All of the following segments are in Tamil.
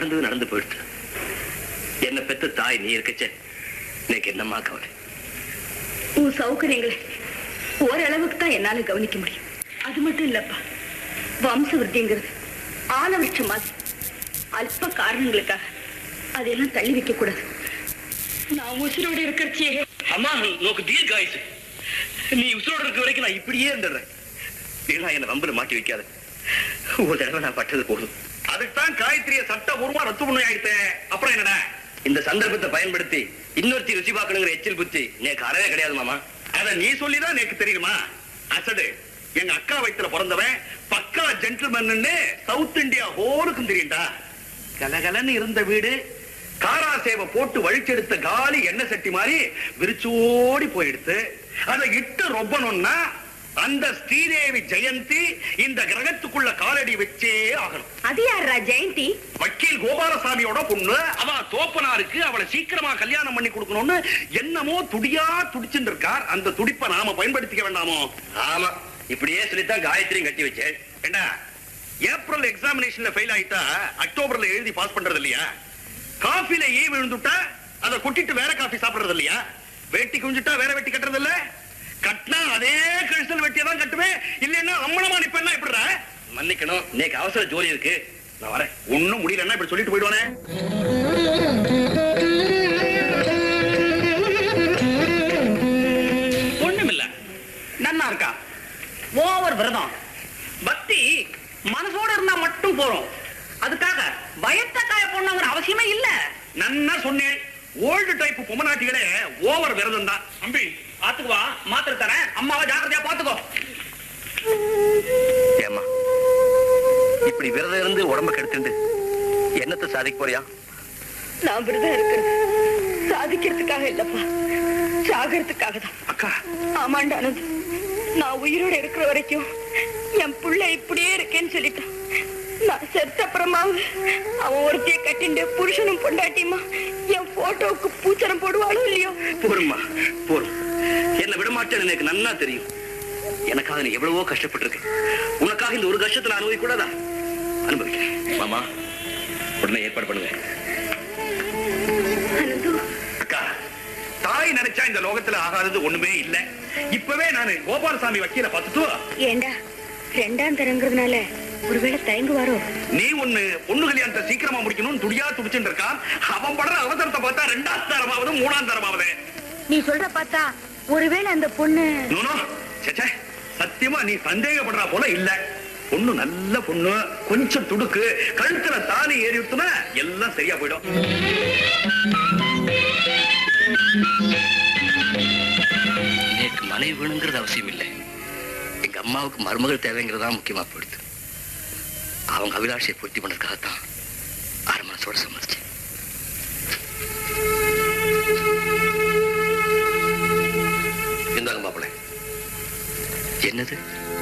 நடந்தது நடந்து போயிடுச்சு என்ன பெத்த தாய் நீ இருக்கச்சே எனக்கு என்னம்மா கவலை உன் சௌகரியங்களை ஓரளவுக்கு தான் என்னால கவனிக்க முடியும் அது மட்டும் இல்லப்பா வம்ச விருத்திங்கிறது ஆலவிருட்சம் மாதிரி அல்ப காரணங்களுக்காக அதையெல்லாம் தள்ளி வைக்க கூடாது நான் உசுரோடு இருக்கிறச்சே அம்மா நோக்கு தீர்க்காயுசு நீ உசுரோட இருக்க வரைக்கும் நான் இப்படியே இருந்துடுறேன் வீணா என்ன வம்புல மாட்டி வைக்காத ஒரு தடவை நான் பட்டது போதும் அதுக்குதான் காயத்ரிய சட்டபூர்வமா ரத்து பண்ணி ஆயிட்டேன் அப்புறம் என்னடா இந்த சந்தர்ப்பத்தை பயன்படுத்தி இன்னொருத்தி ருசி பார்க்கணுங்கிற எச்சில் புத்தி நேக்கு அறவே கிடையாது மாமா அத நீ சொல்லிதான் எனக்கு தெரியுமா அசடு எங்க அக்கா வயித்துல பிறந்தவன் பக்கா ஜென்டில்மேன் சவுத் இந்தியா ஹோருக்கும் தெரியும்டா கலகலன்னு இருந்த வீடு காரா சேவை போட்டு வழிச்செடுத்த காலி எண்ணெய் சட்டி மாதிரி விரிச்சோடி போயிடுத்து அதை இட்டு ரொப்பணும்னா அந்த ஸ்ரீதேவி ஜெயந்தி இந்த கிரகத்துக்குள்ள காலடி வச்சே ஆகணும் அது யாரா ஜெயந்தி வக்கீல் கோபாலசாமியோட பொண்ணு அவ தோப்பனாருக்கு அவளை சீக்கிரமா கல்யாணம் பண்ணி கொடுக்கணும்னு என்னமோ துடியா துடிச்சுட்டு இருக்கார் அந்த துடிப்பை நாம பயன்படுத்திக்க வேண்டாமோ ஆமா இப்படியே சொல்லித்தான் காயத்ரியும் கட்டி வச்சேன் என்ன ஏப்ரல் எக்ஸாமினேஷன்ல ஃபெயில் ஆயிட்டா அக்டோபர்ல எழுதி பாஸ் பண்றது இல்லையா காஃபில ஈ விழுந்துட்டா அதை கொட்டிட்டு வேற காஃபி சாப்பிடுறது இல்லையா வேட்டி குஞ்சுட்டா வேற வெட்டி கட்டுறது இல்ல கட்டினா அதே கழிசல் வெட்டியை தான் கட்டுவேன் இல்லைன்னா அம்மனமா நிப்பேன்னா இப்படிற மன்னிக்கணும் நேக்கு அவசர ஜோலி இருக்கு நான் வரேன் ஒண்ணும் முடியலன்னா இப்படி சொல்லிட்டு போயிடுவானே ஒண்ணுமில்ல நன்னா இருக்கா ஓவர் விரதம் பக்தி மனசோட இருந்தா மட்டும் போறோம் அதுக்காக பயத்த காய போடணுங்கிற அவசியமே இல்ல நன்னா சொன்னேன் ஓல்டு டைப் பொம்மநாட்டிகளே ஓவர் விரதம் தான் அம்பி ஆத்துக்கு வா மாத்திரை தரேன் அம்மாவை ஜாக்கிரதையா பாத்துக்கோ ஏம்மா இப்படி விரதம் இருந்து உடம்ப கெடுத்துண்டு என்னத்தை சாதிக்க போறியா நான் விரதம் இருக்கிறது சாதிக்கிறதுக்காக இல்லப்பா சாகிறதுக்காக தான் அக்கா ஆமாண்டா அனந்த் நான் உயிரோட இருக்கிற வரைக்கும் என் புள்ள இப்படியே இருக்கேன்னு சொல்லிட்டான் நான் செத்த அப்புறமாவது அவன் ஒருத்தைய கட்டிண்டு புருஷனும் பொண்டாட்டியுமா என் போட்டோவுக்கு பூச்சரம் போடுவாளோ இல்லையோ போரும்மா போரும் என்ன விடமாட்டேன்னு எனக்கு நன்னா தெரியும் எனக்காக நீ எவ்வளவோ கஷ்டப்பட்டிருக்க உனக்காக இந்த ஒரு கஷ்டத்தை நான் அனுபவிக்க கூடாதா அனுபவிக்கிறேன் மாமா உடனே ஏற்பாடு பண்ணுங்க அனந்து அக்கா தாய் நினைச்சா இந்த லோகத்துல ஆகாதது ஒண்ணுமே இல்ல இப்பவே நானு கோபாலசாமி வக்கீல பார்த்துட்டு ஏண்டா ரெண்டாம் தரங்கிறதுனால ஒருவேளை தயங்குவாரோ நீ ஒண்ணு பொண்ணு கல்யாணத்தை சீக்கிரமா முடிக்கணும்னு துடியா துடிச்சுட்டு இருக்கான் அவன் படுற அவசரத்தை பார்த்தா ரெண்டாம் தரமாவது மூணாம் தரமாவது நீ சொல்ற பார்த்தா ஒருவேளை அந்த பொண்ணு நோனோ சேச்சே சத்தியமா நீ சந்தேகப்படுறா போல இல்ல பொண்ணு நல்ல பொண்ணு கொஞ்சம் துடுக்கு கழுத்துல தாலி ஏறி விட்டுனா எல்லாம் சரியா போயிடும் எனக்கு மனைவி வேணுங்கிறது அவசியம் இல்லை எங்க அம்மாவுக்கு மருமகள் தேவைங்கிறதா முக்கியமா போயிடுது அவங்க அபிலாஷையை பூர்த்தி பண்றதுக்காகத்தான் அரை மனசோட சம்மதிச்சேன் இந்தாங்க மாப்பிள்ளை என்னது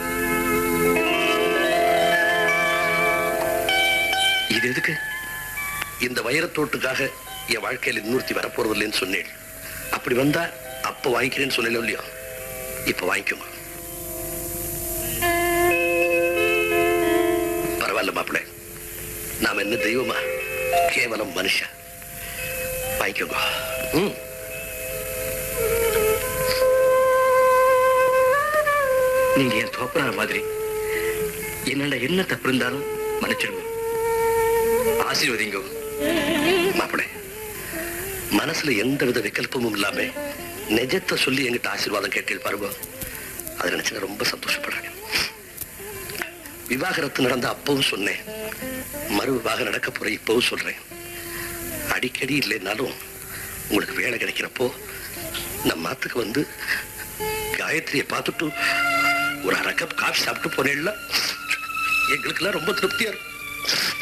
இது எதுக்கு இந்த வைரத்தோட்டுக்காக என் வாழ்க்கையில் இன்னொருத்தி வரப்போறது இல்லைன்னு சொன்னேன் அப்படி வந்தா அப்ப வாங்கிக்கிறேன்னு சொன்னேன் இல்லையா இப்ப வாங்கிக்கோங்க பரவாயில்ல மாப்பிள்ள நாம என்ன தெய்வமா கேவலம் மனுஷா வாங்கிக்கோங்க ம் நீங்க என் தோப்பனார் மாதிரி என்னோட என்ன தப்பு இருந்தாலும் மன்னிச்சிடுங்க ஆசீர்வதிங்க மாப்பிள்ள மனசுல எந்த வித விகல்பமும் இல்லாம நிஜத்தை சொல்லி எங்கிட்ட ஆசீர்வாதம் கேட்டீங்க பாருங்க அதை நினைச்சு நான் ரொம்ப சந்தோஷப்படுறேன் விவாகரத்து நடந்த அப்பவும் சொன்னேன் மறு விவாகம் நடக்க போற இப்பவும் சொல்றேன் அடிக்கடி இல்லைன்னாலும் உங்களுக்கு வேலை கிடைக்கிறப்போ நம்ம மாத்துக்கு வந்து காயத்ரியை பார்த்துட்டு ஒரு அரை கப் காஃபி சாப்பிட்டு போனேன்ல எங்களுக்கெல்லாம் ரொம்ப திருப்தியா இருக்கும்